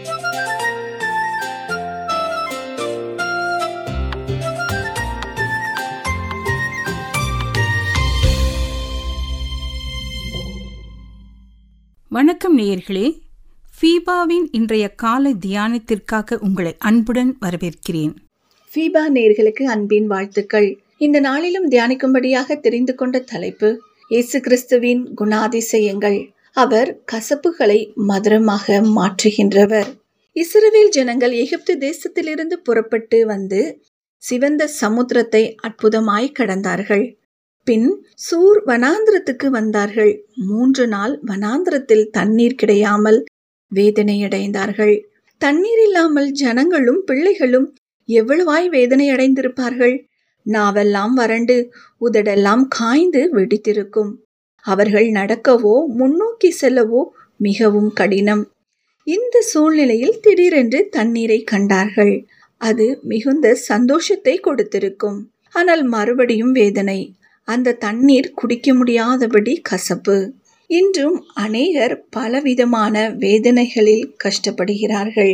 வணக்கம் நேயர்களே ஃபீபாவின் இன்றைய காலை தியானத்திற்காக உங்களை அன்புடன் வரவேற்கிறேன் ஃபீபா நேர்களுக்கு அன்பின் வாழ்த்துக்கள் இந்த நாளிலும் தியானிக்கும்படியாக தெரிந்து கொண்ட தலைப்பு இயேசு கிறிஸ்துவின் குணாதிசயங்கள் அவர் கசப்புகளை மதுரமாக மாற்றுகின்றவர் இஸ்ரவேல் ஜனங்கள் எகிப்து தேசத்திலிருந்து புறப்பட்டு வந்து சிவந்த சமுத்திரத்தை அற்புதமாய் கடந்தார்கள் பின் சூர் வனாந்திரத்துக்கு வந்தார்கள் மூன்று நாள் வனாந்திரத்தில் தண்ணீர் கிடையாமல் வேதனையடைந்தார்கள் தண்ணீர் இல்லாமல் ஜனங்களும் பிள்ளைகளும் எவ்வளவாய் வேதனையடைந்திருப்பார்கள் நாவெல்லாம் வறண்டு உதடெல்லாம் காய்ந்து வெடித்திருக்கும் அவர்கள் நடக்கவோ முன்னோக்கி செல்லவோ மிகவும் கடினம் இந்த சூழ்நிலையில் திடீரென்று தண்ணீரை கண்டார்கள் அது மிகுந்த சந்தோஷத்தை கொடுத்திருக்கும் ஆனால் மறுபடியும் வேதனை அந்த தண்ணீர் குடிக்க முடியாதபடி கசப்பு இன்றும் அநேகர் பலவிதமான வேதனைகளில் கஷ்டப்படுகிறார்கள்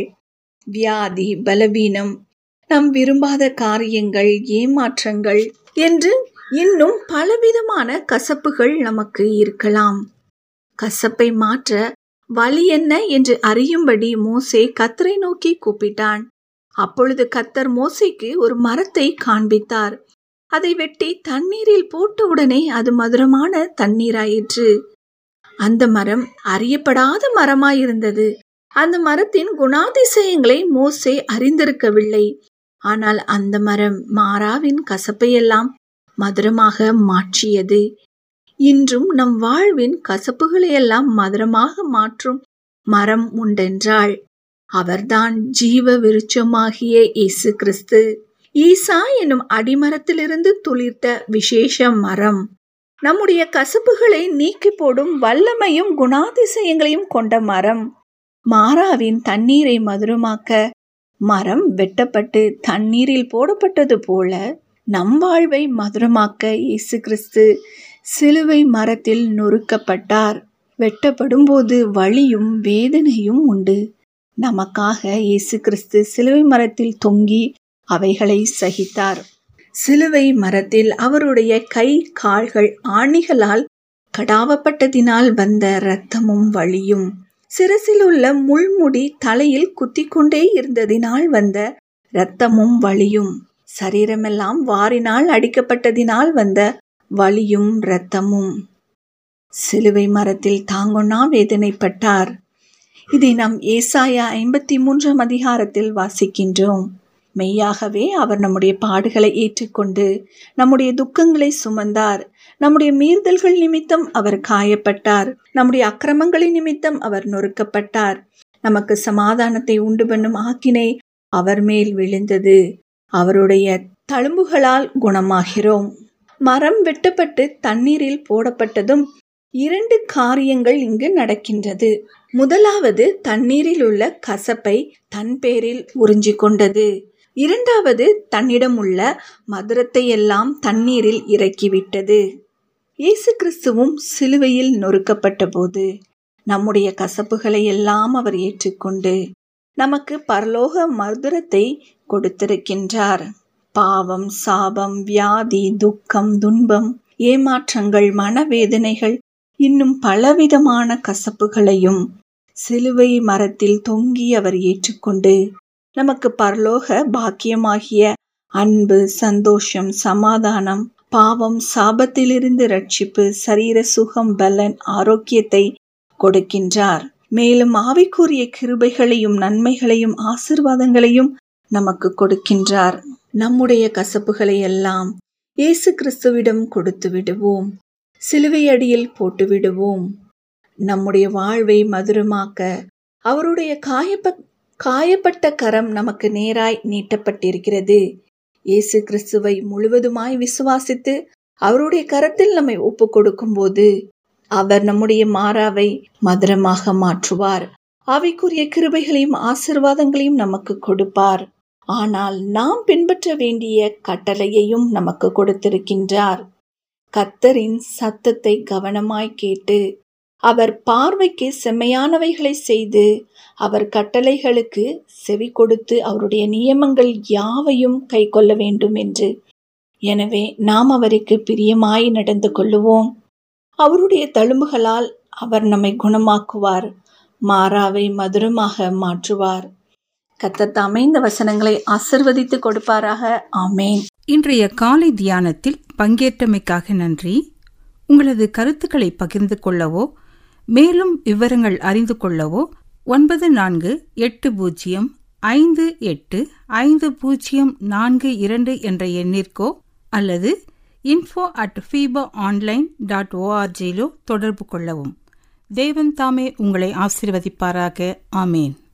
வியாதி பலவீனம் நம் விரும்பாத காரியங்கள் ஏமாற்றங்கள் என்று இன்னும் பலவிதமான கசப்புகள் நமக்கு இருக்கலாம் கசப்பை மாற்ற வழி என்ன என்று அறியும்படி மோசே கத்தரை நோக்கி கூப்பிட்டான் அப்பொழுது கத்தர் மோசைக்கு ஒரு மரத்தை காண்பித்தார் அதை வெட்டி தண்ணீரில் போட்டவுடனே அது மதுரமான தண்ணீராயிற்று அந்த மரம் அறியப்படாத மரமாயிருந்தது அந்த மரத்தின் குணாதிசயங்களை மோசே அறிந்திருக்கவில்லை ஆனால் அந்த மரம் மாறாவின் கசப்பையெல்லாம் மதுரமாக மாற்றியது இன்றும் நம் வாழ்வின் கசப்புகளையெல்லாம் மதுரமாக மாற்றும் மரம் உண்டென்றாள் அவர்தான் ஜீவ விருட்சமாகிய இயேசு கிறிஸ்து ஈசா எனும் அடிமரத்திலிருந்து துளிர்த்த விசேஷ மரம் நம்முடைய கசப்புகளை நீக்கி போடும் வல்லமையும் குணாதிசயங்களையும் கொண்ட மரம் மாறாவின் தண்ணீரை மதுரமாக்க மரம் வெட்டப்பட்டு தண்ணீரில் போடப்பட்டது போல நம் வாழ்வை மதுரமாக்க இயேசு கிறிஸ்து சிலுவை மரத்தில் நொறுக்கப்பட்டார் வெட்டப்படும் போது வழியும் வேதனையும் உண்டு நமக்காக இயேசு கிறிஸ்து சிலுவை மரத்தில் தொங்கி அவைகளை சகித்தார் சிலுவை மரத்தில் அவருடைய கை கால்கள் ஆணிகளால் கடாவப்பட்டதினால் வந்த இரத்தமும் வழியும் சிரசில் உள்ள முள்முடி தலையில் குத்திக்கொண்டே இருந்ததினால் வந்த இரத்தமும் வலியும் சரீரமெல்லாம் வாரினால் அடிக்கப்பட்டதினால் வந்த வலியும் இரத்தமும் சிலுவை மரத்தில் தாங்கொன்னா வேதனைப்பட்டார் இதை நாம் ஏசாயா ஐம்பத்தி மூன்றாம் அதிகாரத்தில் வாசிக்கின்றோம் மெய்யாகவே அவர் நம்முடைய பாடுகளை ஏற்றுக்கொண்டு நம்முடைய துக்கங்களை சுமந்தார் நம்முடைய மீறுதல்கள் நிமித்தம் அவர் காயப்பட்டார் நம்முடைய அக்கிரமங்களின் நிமித்தம் அவர் நொறுக்கப்பட்டார் நமக்கு சமாதானத்தை உண்டு பண்ணும் ஆக்கினை அவர் மேல் விழுந்தது அவருடைய தழும்புகளால் குணமாகிறோம் மரம் வெட்டப்பட்டு தண்ணீரில் போடப்பட்டதும் இரண்டு காரியங்கள் இங்கு நடக்கின்றது முதலாவது தண்ணீரில் உள்ள கசப்பை தன் பேரில் உறிஞ்சி கொண்டது இரண்டாவது தன்னிடம் உள்ள மதுரத்தை எல்லாம் தண்ணீரில் இறக்கிவிட்டது இயேசு கிறிஸ்துவும் சிலுவையில் நொறுக்கப்பட்ட போது நம்முடைய கசப்புகளை எல்லாம் அவர் ஏற்றுக்கொண்டு நமக்கு பரலோக மதுரத்தை கொடுத்திருக்கின்றார் பாவம் சாபம் வியாதி துக்கம் துன்பம் ஏமாற்றங்கள் மனவேதனைகள் இன்னும் பலவிதமான கசப்புகளையும் சிலுவை மரத்தில் தொங்கி அவர் ஏற்றுக்கொண்டு நமக்கு பரலோக பாக்கியமாகிய அன்பு சந்தோஷம் சமாதானம் பாவம் சாபத்திலிருந்து ரட்சிப்பு சரீர சுகம் பலன் ஆரோக்கியத்தை கொடுக்கின்றார் மேலும் ஆவிக்குரிய கிருபைகளையும் நன்மைகளையும் ஆசிர்வாதங்களையும் நமக்கு கொடுக்கின்றார் நம்முடைய கசப்புகளை எல்லாம் இயேசு கிறிஸ்துவிடம் கொடுத்து விடுவோம் சிலுவை அடியில் போட்டு விடுவோம் நம்முடைய வாழ்வை மதுரமாக்க அவருடைய காயப்ப காயப்பட்ட கரம் நமக்கு நேராய் நீட்டப்பட்டிருக்கிறது இயேசு கிறிஸ்துவை முழுவதுமாய் விசுவாசித்து அவருடைய கரத்தில் நம்மை ஒப்பு கொடுக்கும்போது அவர் நம்முடைய மாறாவை மதுரமாக மாற்றுவார் அவைக்குரிய கிருபைகளையும் ஆசிர்வாதங்களையும் நமக்கு கொடுப்பார் ஆனால் நாம் பின்பற்ற வேண்டிய கட்டளையையும் நமக்கு கொடுத்திருக்கின்றார் கத்தரின் சத்தத்தை கவனமாய் கேட்டு அவர் பார்வைக்கு செம்மையானவைகளை செய்து அவர் கட்டளைகளுக்கு செவி கொடுத்து அவருடைய நியமங்கள் யாவையும் கை கொள்ள வேண்டும் என்று எனவே நாம் அவருக்கு பிரியமாய் நடந்து கொள்ளுவோம் அவருடைய தழும்புகளால் அவர் நம்மை குணமாக்குவார் மாறாவை மதுரமாக மாற்றுவார் கத்தர் தாமே இந்த வசனங்களை ஆசிர்வதித்து கொடுப்பாராக ஆமேன் இன்றைய காலை தியானத்தில் பங்கேற்றமைக்காக நன்றி உங்களது கருத்துக்களை பகிர்ந்து கொள்ளவோ மேலும் விவரங்கள் அறிந்து கொள்ளவோ ஒன்பது நான்கு எட்டு பூஜ்ஜியம் ஐந்து எட்டு ஐந்து பூஜ்ஜியம் நான்கு இரண்டு என்ற எண்ணிற்கோ அல்லது info at FIFA online dot ஓஆர்ஜியிலோ தொடர்பு கொள்ளவும் தேவன் தாமே உங்களை ஆசிர்வதிப்பாராக ஆமேன்